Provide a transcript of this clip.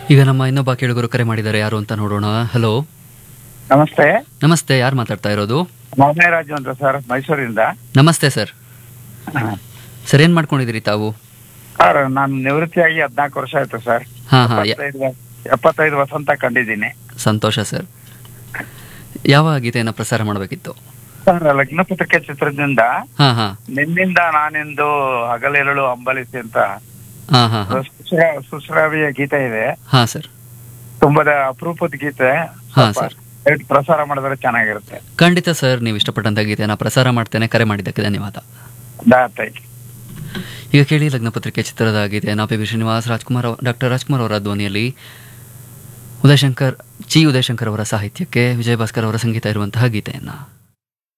ಈಗ ನಮ್ಮ ಇನ್ನೊಬ್ಬ ಕೇಳುಗರು ಕರೆ ಮಾಡಿದ್ದಾರೆ ಯಾರು ಅಂತ ನೋಡೋಣ ಹಲೋ ನಮಸ್ತೆ ನಮಸ್ತೆ ಯಾರು ಮಾತಾಡ್ತಾ ಇರೋದು ರಾಜು ಅಂತ ಸರ್ ಮೈಸೂರಿಂದ ನಮಸ್ತೆ ಸರ್ ಸರ್ ಏನ್ ಮಾಡ್ಕೊಂಡಿದ್ದೀರಿ ತಾವು ಸರ್ ನಾನು ನಿವೃತ್ತಿಯಾಗಿ ಹದಿನಾಲ್ಕು ವರ್ಷ ಆಯ್ತು ಸರ್ ಹಾ ಹಾ ಯ- ಎಪ್ಪತ್ತೈದು ವ- ಎಪ್ಪತ್ತೈದು ವಸಂತ ಕಂಡಿದ್ದೀನಿ ಸಂತೋಷ ಸರ್ ಯಾವ ಗೀತೆಯನ್ನ ಪ್ರಸಾರ ಮಾಡಬೇಕಿತ್ತು ಸರ್ ಲಗ್ನ ಪತ್ರಿಕೆ ಚಿತ್ರದಿಂದ ಹಾ ಹಾ ನಿನ್ನಿಂದ ನಾನೆಂದು ಹಗಲಿರಳು ಅಂಬಲಿಸಿ ಅಂತ ಹಾ ಹಾ ಹಾ ಸುಶ್ರಾ- ಸುಶ್ರಾವ್ಯ ಗೀತೆ ಇದೆ ಹಾ ಸರ್ ತುಂಬಾ ಅಪರೂಪದ ಗೀತೆ ಹಾ, ಸ್ವಲ್ಪ ಸರ್. ದಯವಿಟ್ಟು ಪ್ರಸಾರ ಮಾಡಿದ್ರೆ ಚೆನ್ನಾಗಿರುತ್ತೆ ಖಂಡಿತ ಸರ್ ನೀವು ಇಷ್ಟಪಟ್ಟಂತ ಗೀತೆಯನ್ನ ಪ್ರಸಾರ ಮಾಡ್ತೇನೆ ಕರೆ ಮಾಡಿದ್ದಕ್ಕೆ ಧನ್ಯವಾದ ಥ್ಯಾಂಕ್ ಯು ಈಗ ಕೇಳಿ ಲಗ್ನ ಪತ್ರಿಕೆ ಚಿತ್ರದ ಗೀತೆಯನ್ನ ಪಿ ವಿ ಶ್ರೀನಿವಾಸ್ ರಾಜ್ಕುಮಾರ್ ಅವ- ಡಾಕ್ಟರ್ ರಾಜ್ಕುಮಾರ್ ಅವರ ಧ್ವನಿಯಲ್ಲಿ ಉದಯಶಂಕರ್ ಚಿ ಉದಯಶಂಕರ್ ಅವರ ಸಾಹಿತ್ಯಕ್ಕೆ ವಿಜಯ ಭಾಸ್ಕರ್ ಅವರ ಸಂಗೀತ ಇರುವಂತಹ ಗೀತೆಯನ್ನ